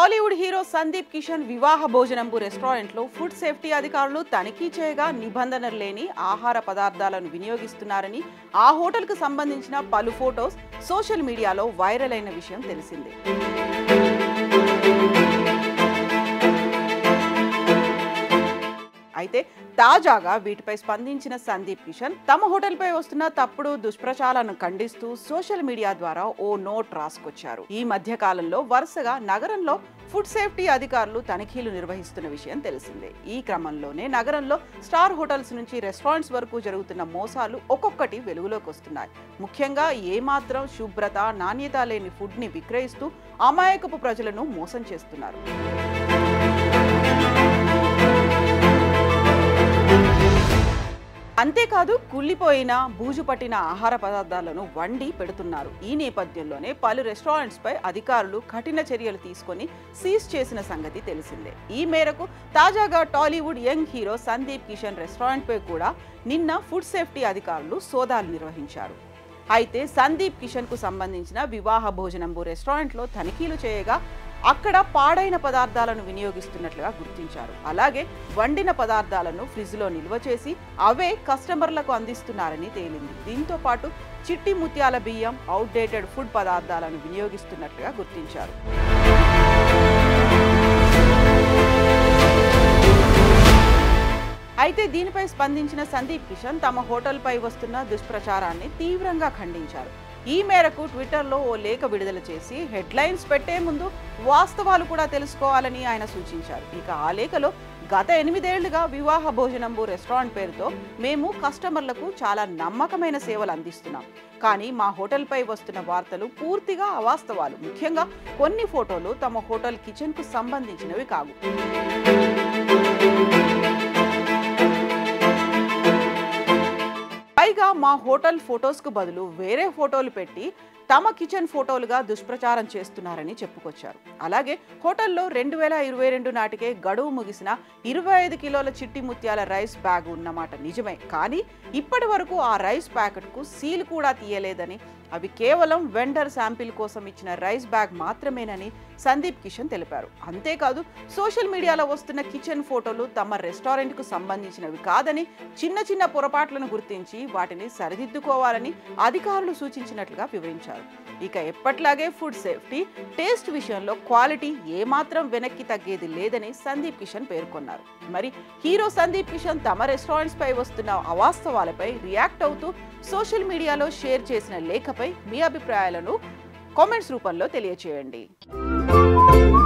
Tollywood hero Sundeep Kishan వివాహ భోజనంబు రెస్టారెంట్లో food safety అధికారులు తనిఖీ చేయగా నిబంధనలు లేని ఆహార పదార్థాలను వినియోగిస్తున్నారని ఆ హోటల్కు సంబంధించిన పలు ఫోటోస్ సోషల్ మీడియాలో వైరల్ అయిన విషయం తెలిసిందే అయితే తాజాగా వీటిపై స్పందించిన సందీప్ కిషన్ తమ హోటల్పై వస్తున్న తప్పుడు దుష్ప్రచారాలను ఖండిస్తూ సోషల్ మీడియా ద్వారా ఓ నోట్ రాసుకొచ్చారు ఈ మధ్య కాలంలో వరుసగా నగరంలో ఫుడ్ సేఫ్టీ అధికారులు తనిఖీలు నిర్వహిస్తున్న విషయం తెలిసిందే ఈ క్రమంలోనే నగరంలో స్టార్ హోటల్స్ నుంచి రెస్టారెంట్స్ వరకు జరుగుతున్న మోసాలు ఒక్కొక్కటి వెలుగులోకి వస్తున్నాయి ముఖ్యంగా ఏమాత్రం శుభ్రత నాణ్యత లేని ఫుడ్ని విక్రయిస్తూ అమాయకపు ప్రజలను మోసం చేస్తున్నారు అంతేకాదు కుళ్ళిపోయిన బూజు పట్టిన ఆహార పదార్థాలను వండి పెడుతున్నారు ఈ నేపథ్యంలోనే పలు రెస్టారెంట్స్ పై అధికారులు కఠిన చర్యలు తీసుకొని సీజ్ చేసిన సంగతి తెలిసిందే ఈ మేరకు తాజాగా Tollywood young hero Sundeep Kishan restaurant పై కూడా నిన్న ఫుడ్ సేఫ్టీ అధికారులు సోదాలు నిర్వహించారు అయితే సందీప్ కిషన్ కు సంబంధించిన వివాహ భోజనంబు రెస్టారెంట్లో తనిఖీలు చేయగా అక్కడ పాడైన పదార్థాలను వినియోగిస్తున్నట్లుగా గుర్తించారు అలాగే వండిన పదార్థాలను ఫ్రిడ్జ్లో నిల్వ చేసి అవే కస్టమర్లకు అందిస్తున్నారని తేలింది దీంతో పాటు చిట్టి ముత్యాల బియ్యం అవుట్డేటెడ్ ఫుడ్ పదార్థాలను వినియోగిస్తున్నట్లుగా గుర్తించారు అయితే దీనిపై స్పందించిన సందీప్ కిషన్ తమ హోటల్పై వస్తున్న దుష్ప్రచారాన్ని తీవ్రంగా ఖండించారు ఈ మేరకు ట్విట్టర్లో ఓ లేఖ విడుదల చేసి హెడ్లైన్స్ పెట్టే ముందు వాస్తవాలు కూడా తెలుసుకోవాలని ఆయన సూచించారు ఇక ఆ లేఖలో గత ఎనిమిదేళ్లుగా వివాహ భోజనంబు రెస్టారెంట్ పేరుతో మేము కస్టమర్లకు చాలా నమ్మకమైన సేవలు అందిస్తున్నాం కానీ మా హోటల్పై వస్తున్న వార్తలు పూర్తిగా అవాస్తవాలు ముఖ్యంగా కొన్ని ఫోటోలు తమ హోటల్ కిచెన్కు సంబంధించినవి కావు పైగా మా హోటల్ ఫొటోస్కు బదులు వేరే ఫోటోలు పెట్టి తమ కిచెన్ ఫోటోలుగా దుష్ప్రచారం చేస్తున్నారని చెప్పుకొచ్చారు అలాగే హోటల్లో రెండు వేల ఇరవై రెండు నాటికే గడువు ముగిసిన ఇరవై ఐదు కిలోల చిట్టి ముత్యాల రైస్ బ్యాగ్ ఉన్నమాట నిజమే కానీ ఇప్పటి వరకు ఆ రైస్ ప్యాకెట్కు సీల్ కూడా తీయలేదని అవి కేవలం వెండర్ శాంపిల్ కోసం ఇచ్చిన రైస్ బ్యాగ్ మాత్రమేనని సందీప్ కిషన్ తెలిపారు అంతేకాదు సోషల్ మీడియాలో వస్తున్న కిచెన్ ఫోటోలు తమ రెస్టారెంట్కు సంబంధించినవి కాదని చిన్న చిన్న పొరపాట్లను గుర్తించి వాటిని సరిదిద్దుకోవాలని అధికారులు సూచించినట్లుగా వివరించారు ఇక ఎప్పట్లాగే ఫుడ్ సేఫ్టీ టేస్ట్ విషయంలో క్వాలిటీ ఏమాత్రం వెనక్కి తగ్గేది లేదని సందీప్ కిషన్ పేర్కొన్నారు మరి హీరో సందీప్ కిషన్ తమ రెస్టారెంట్స్ పై వస్తున్న అవాస్తవాలపై రియాక్ట్ అవుతూ సోషల్ మీడియాలో షేర్ చేసిన లేఖపై మీ అభిప్రాయాలను కామెంట్స్ రూపంలో తెలియచేయండి